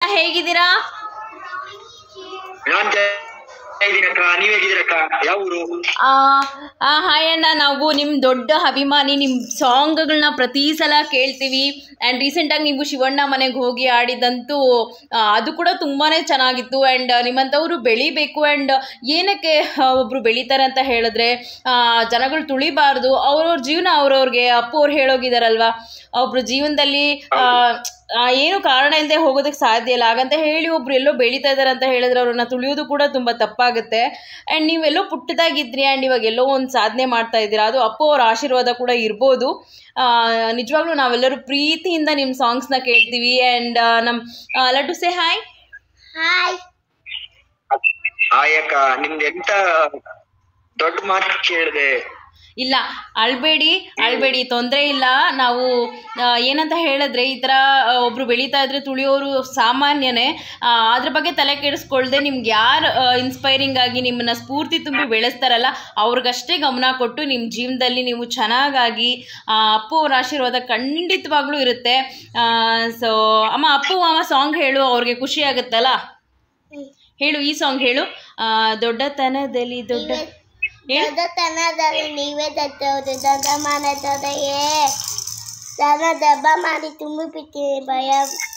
ಹೇಗಿದ್ದೀರಾ ನಾನ್ ಇದೀನಕ್ಕ ನೀವ್ ಹೇಗಿದ್ದೀರಕ್ಕ ಯಾವ ಊರು ಆ, ಆ, ಹಾಯ್ ಅಣ್ಣ ನಾವು ನಿಮ್ಮ ದೊಡ್ಡ ಅಭಿಮಾನಿ ನಿಮ್ಮ ಸಾಂಗ್ಗಳನ್ನ ಪ್ರತಿ ಸಲ ಕೇಳ್ತೀವಿ ಆ್ಯಂಡ್ ರೀಸೆಂಟಾಗಿ ನೀವು ಶಿವಣ್ಣ ಮನೆಗೆ ಹೋಗಿ ಆಡಿದಂತೂ ಆ, ಅದು ಕೂಡ ತುಂಬಾ ಚೆನ್ನಾಗಿತ್ತು ಆ್ಯಂಡ್ ನಿಮ್ಮಂಥವ್ರು ಬೆಳಿಬೇಕು ಆ್ಯಂಡ್ ಏನಕ್ಕೆ ಒಬ್ಬರು ಬೆಳೀತಾರೆ ಅಂತ ಹೇಳಿದ್ರೆ ಆ, ಜನಗಳು ತುಳಿಬಾರ್ದು ಅವ್ರವ್ರ ಜೀವನ ಅವ್ರವ್ರಿಗೆ ಅಪ್ಪು ಅವ್ರು ಹೇಳೋಗಿದಾರಲ್ವಾ ಒಬ್ರು ಜೀವನದಲ್ಲಿ ಆ, ಆ, ಏನು ಕಾರಣ ಇಲ್ಲದೆ ಹೋಗೋದಕ್ಕೆ ಸಾಧ್ಯ ಇಲ್ಲ ಹಾಗಂತ ಹೇಳಿ ಒಬ್ರು ಎಲ್ಲೋ ಬೆಳೀತಾ ಇದ್ದಾರೆ ಅಂತ ಹೇಳಿದ್ರೆ ಅವ್ರನ್ನ ತುಳಿಯೋದು ಕೂಡ ತುಂಬ ತಪ್ಪಾಗುತ್ತೆ ಆ್ಯಂಡ್ ನೀವೆಲ್ಲೋ ಪುಟ್ಟದಾಗಿದ್ರಿ ಆ್ಯಂಡ್ ಇವಾಗ ಎಲ್ಲೋ ಒಂದು ಸಾಧನೆ ಮಾಡ್ತಾ ಇದ್ದೀರಾ ಅದು ಅಪ್ಪು ಅವ್ರ ಆಶೀರ್ವಾದ ಕೂಡ ಇರ್ಬೋದು ಆ, ನಿಜವಾಗ್ಲೂ ನಾವೆಲ್ಲರೂ ಪ್ರೀತಿಯಿಂದ ನಿಮ್ಮ ಸಾಂಗ್ಸ್ನ ಕೇಳ್ತೀವಿ ಆ್ಯಂಡ್ ನಮ್ಮ ಲಡ್ಡು ಸೇ ಹಾಯ್ ಹಾಯ್ ಆಯಕ್ಕ ನಿಮ್ದು ಎಂತ ದೊಡ್ಡ ಮಾತು ಕೇಳಿದೆ ಇಲ್ಲ ಅಳ್ಬೇಡಿ ಅಳ್ಬೇಡಿ ತೊಂದರೆ ಇಲ್ಲ ನಾವು ಆ, ಏನಂತ ಹೇಳಿದ್ರೆ ಈ ಥರ ಆ, ಒಬ್ರು ಬೆಳೀತಾ ಇದ್ರೆ ತುಳಿಯೋರು ಸಾಮಾನ್ಯನೇ ಆ, ಅದ್ರ ಬಗ್ಗೆ ತಲೆ ಕೆಡಿಸ್ಕೊಳ್ದೆ ನಿಮ್ಗೆ ಯಾರು ಇನ್ಸ್ಪೈರಿಂಗ್ ಆಗಿ ನಿಮ್ಮನ್ನ ಸ್ಫೂರ್ತಿ ತುಂಬಿ ಬೆಳೆಸ್ತಾರಲ್ಲ ಅವ್ರಿಗಷ್ಟೇ ಗಮನ ಕೊಟ್ಟು ನಿಮ್ಮ ಜೀವನದಲ್ಲಿ ನೀವು ಚೆನ್ನಾಗಾಗಿ ಆ, ಅಪ್ಪು ಅವ್ರ ಆಶೀರ್ವಾದ ಖಂಡಿತವಾಗ್ಲೂ ಇರುತ್ತೆ ಸೊ ಅಮ್ಮ ಅಪ್ಪು ಅಮ್ಮ ಸಾಂಗ್ ಹೇಳು ಅವ್ರಿಗೆ ಖುಷಿ ಆಗುತ್ತಲ್ಲ ಹೇಳು ಈ ಸಾಂಗ್ ಹೇಳು ಆ, ದೊಡ್ಡತನದಲ್ಲಿ ದೊಡ್ಡ ಹೇಳು ದೊಡ್ಡತನದಲ್ಲಿ ನೀವೇ ದೊಡ್ಡವರು ದೊಡ್ಡ ಮನದೊಡೆಯೇ ದನ ದಬ್ಬ ಮಾಡಿ ತುಂಬಿ ಬಿಟ್ಟಿದೆ ಭಯ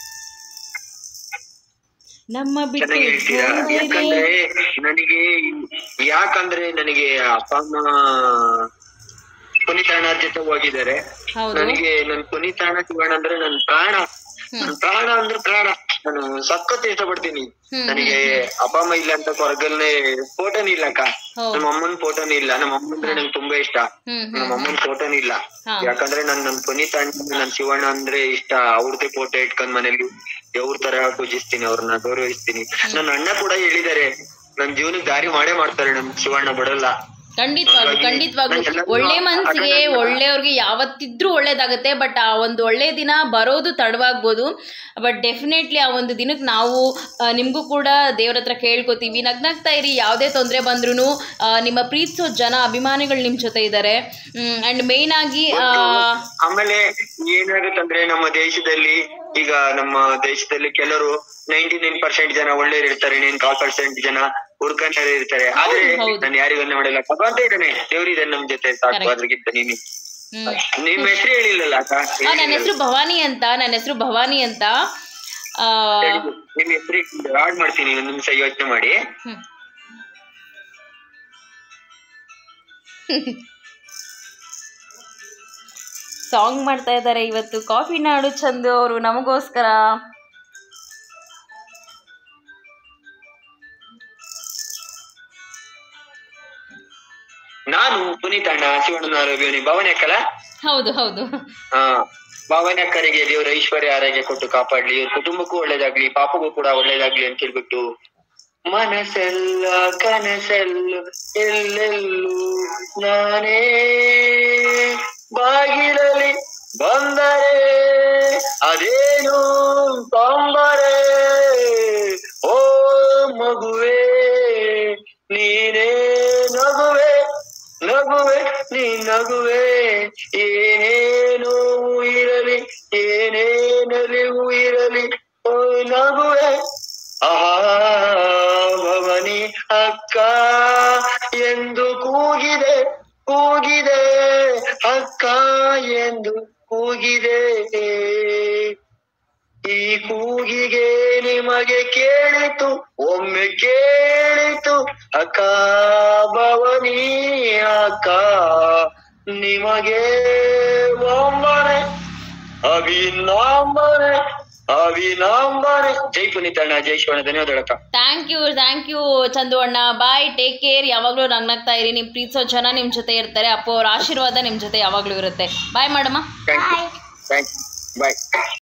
ನಮ್ಮ ಬಿಟ್ಟು ಚೆನ್ನಾಗಿ ಹೇಳ್ತೀರಾ ಹೋದರೆ ಯಾಕಂದ್ರೆ ನನಗೆ ಯಾಕಂದ್ರೆ ನನಗೆ ಅಪ್ಪ ಅಮ್ಮ ಪುನೀತ್ ಅಣ್ಣ ಜೊತೆ ಹೋಗಿದ್ದಾರೆ ಹೌದು ನನಗೆ ನನ್ ಪುನೀತ್ ಅಣ್ಣ ಶಿವಣ್ಣ ಅಂದ್ರೆ ನನ್ ಪ್ರಾಣ ನನ್ ಪ್ರಾಣ ಅಂದ್ರೆ ಪ್ರಾಣ ನಾನು ಸಖತ್ ಇಷ್ಟಪಡ್ತೀನಿ ಹ್ಮ್, ನನಗೆ ಅಪ್ಪ ಅಮ್ಮ ಇಲ್ಲ ಅಂತ ಹೊರಗಲ್ನೇ ಫೋಟೋನೇ ಇಲ್ಲ ಅಕ್ಕ ಹೌದು. ನಮ್ಮ ಅಮ್ಮನ್ ಫೋಟೋನೇ ಇಲ್ಲ ನಮ್ಮ ಅಮ್ಮ ಅಂದ್ರೆ ನಂಗೆ ತುಂಬಾ ಇಷ್ಟ ಹ್ಮ್ ಹ್ಮ್ ನಮ್ಮ ಅಮ್ಮನ್ ಫೋಟೋನೇ ಇಲ್ಲ ಹಾ. ಯಾಕಂದ್ರೆ ನನ್ ನನ್ ಪುನೀತ್ ಅಣ್ಣ ನನ್ ಶಿವಣ್ಣ ಅಂದ್ರೆ ಇಷ್ಟ ಅವ್ರದ್ದೇ ಫೋಟೋ ಇಟ್ಕೊಂಡ್ ಮನೇಲಿ ದೇವ್ರ ತರ ಪೂಜಿಸ್ತೀನಿ ಅವ್ರನ್ನ ಗೌರವಿಸ್ತೀನಿ ನನ್ನ ಅಣ್ಣ ಕೂಡ ಹೇಳಿದ್ದಾರೆ ನನ್ ಜೀವನಕ್ಕೆ ದಾರಿ ಮಾಡೇ ಮಾಡ್ತಾರೆ ನನ್ ಶಿವಣ್ಣ ಬಿಡಲ್ಲ ಖಂಡಿತವಾಗ್ಲು ಹಾಗಾಗಿ ಖಂಡಿತವಾಗ್ಲು ನಾನೆಲ್ಲ ಒಳ್ಳೆ ಮನ್ಸಿಗೆ ಅದನ್ನ- ಒಳ್ಳೆಯವ್ರಿಗೆ ಯಾವತ್ತಿದ್ರೂ ಒಳ್ಳೇದಾಗುತ್ತೆ ಬಟ್ ಆ ಒಂದು ಒಳ್ಳೆ ದಿನ ಬರೋದು ತಡವಾಗ್ಬೋದು ಬಟ್ ಡೆಫಿನೆಟ್ಲಿ ಆ ಒಂದು ದಿನಕ್ಕೆ ನಾವು ಆ, ನಿಮಗೂ ಕೂಡ ದೇವ್ರ ಹತ್ರ ಕೇಳ್ಕೊತೀವಿ ನಗ್ನಗ್ತಾ ಇರಿ ಯಾವುದೇ ತೊಂದರೆ ಬಂದ್ರೂ ನಿಮ್ಮ ಪ್ರೀತಿಸೋ ಜನ ಅಭಿಮಾನಿಗಳು ನಿಮ್ಮ ಜೊತೆ ಇದ್ದಾರೆ ಆ್ಯಂಡ್ ಮೇಯ್ನ್ ಆಗಿ ಆ, ಆಮೇಲೆ ಏನಾಗುತ್ತಂದ್ರೆ ನಮ್ಮ ದೇಶದಲ್ಲಿ ಈಗ ನಮ್ಮ ದೇಶದಲ್ಲಿ ಕೆಲವರು ನೈಂಟಿ ನೈನ್ ಪರ್ಸೆಂಟ್ ಜನ ಒಳ್ಳೆಯವ್ರು ಇರ್ತಾರೆ ನೈನ್ ಕಾಲ್ ಪರ್ಸೆಂಟ್ ಜನ ಹುಡ್ಕೊಂಡರು ಇರ್ತಾರೆ ಆದ್ರೆ ಹೌದು. ನಾನು ಯಾರಿಗನ್ನ ಮಾಡಲ್ಲ ಭಗವಂತ ಇದ್ದಾನೆ ದೇವ್ರಿದ್ದಾನೆ ನಮ್ ಜೊತೆ ಸಾಕು Correct. ಅದ್ರಗಿಂತ ನೀನು ಹ್ಮ್. ನಿಮ್ ಹೆಸರು ಹೇಳಿಲ್ಲಲ್ಲ ಅಕ್ಕ ಆ, ನನ್ನ ಹೆಸರು ಭವಾನಿ ಅಂತ ನನ್ನ ಹೆಸರು ಭವಾನಿ ಅಂತ ಆ, ಹೇಳಿದ್ದು. ನಿಮ್ ಹೆಸರು ಆಡ್ ಮಾಡ್ತೀನಿ ಒಂದ್ ನಿಮಿಷ ಯೋಚನೆ ಮಾಡಿ ಹ್ಮ್. ಸಾಂಗ್ ಮಾಡ್ತಾ ಇದ್ದಾರೆ ಇವತ್ತು ಕಾಫಿ ನಾಡು ಚಂದು ಅವರು ನಮಗೋಸ್ಕರ ನಾನು ಪುನೀತ್ ಅಣ್ಣ ಶಿವಣ್ಣನ ರವಿಯವನಿ ಭವನ ಅಕ್ಕಲ್ಲ ಹೌದು ಹೌದು ಹಾ ಭಾವನೆ ಅಕ್ಕರಿಗೆ ದೇವರ ಐಶ್ವರ್ಯ ಆರೋಗ್ಯ ಕೊಟ್ಟು ಕಾಪಾಡ್ಲಿ ಇವ್ರ ಕುಟುಂಬಕ್ಕೂ ಒಳ್ಳೇದಾಗ್ಲಿ ಪಾಪಗೂ ಕೂಡ ಒಳ್ಳೇದಾಗ್ಲಿ ಅಂತ ಹೇಳ್ಬಿಟ್ಟು ಮನಸ್ಸೆಲ್ಲ ಕನಸೆಲ್ಲ ಎಲ್ಲೆಲ್ಲೂ ನಾನೇ ಬಾಗಿಲಲ್ಲಿ ಬಂದರೆ ಅದೇನು ತೊಂದರೆ ಓ ಮಗುವೆ ನೀನೇ ನಗುವೆ ನಗುವೆ ನೀ ನಗುವೆ ಏನೇನು ಇರಲಿ ಏನೇ ನಲಿವು ಇರಲಿ ಓ ನಗುವೆ ಆಹಾ ಭವನಿ ಅಕ್ಕ ಎಂದು ಕೂಗಿದೆ ಕೂಗಿದೆ ಅಕ್ಕ ಎಂದು ಕೂಗಿದೆ ಈ ಕೂಗಿಗೆ ನಿಮಗೆ ಕೇಳಿತು ಒಮ್ಮೆ ಕೇಳಿತು ಅಕ್ಕ ಭವನಿ ಅಕ್ಕ ನಿಮಗೆ ಒಮ್ಮನೆ ಅಭಿನಂದನೆ ಅಭಿನಂದನೆ ಜೈ ಪುನೀತಣ್ಣ ಜೈ ಶಿವಣ್ಣ ಧನ್ಯವಾದಗಳಕ್ಕ thank you thank you Chandu ಅಣ್ಣ ಬಾಯ್ ಟೇಕ್ ಕೇರ್ ಯಾವಾಗಲೂ ನಗ್ನಗ್ತಾ ಇರಿ ನಿಮ್ಮ ಪ್ರೀತಿಸೋ ಜನ ನಿಮ್ಮ ಜೊತೆ ಇರ್ತಾರೆ ಅಪ್ಪ ಅವ್ರ ಆಶೀರ್ವಾದ ನಿಮ್ಮ ಜೊತೆ ಯಾವಾಗಲೂ ಇರುತ್ತೆ ಬಾಯ್ ಮಾಡಮ್ಮ thank you thank you bye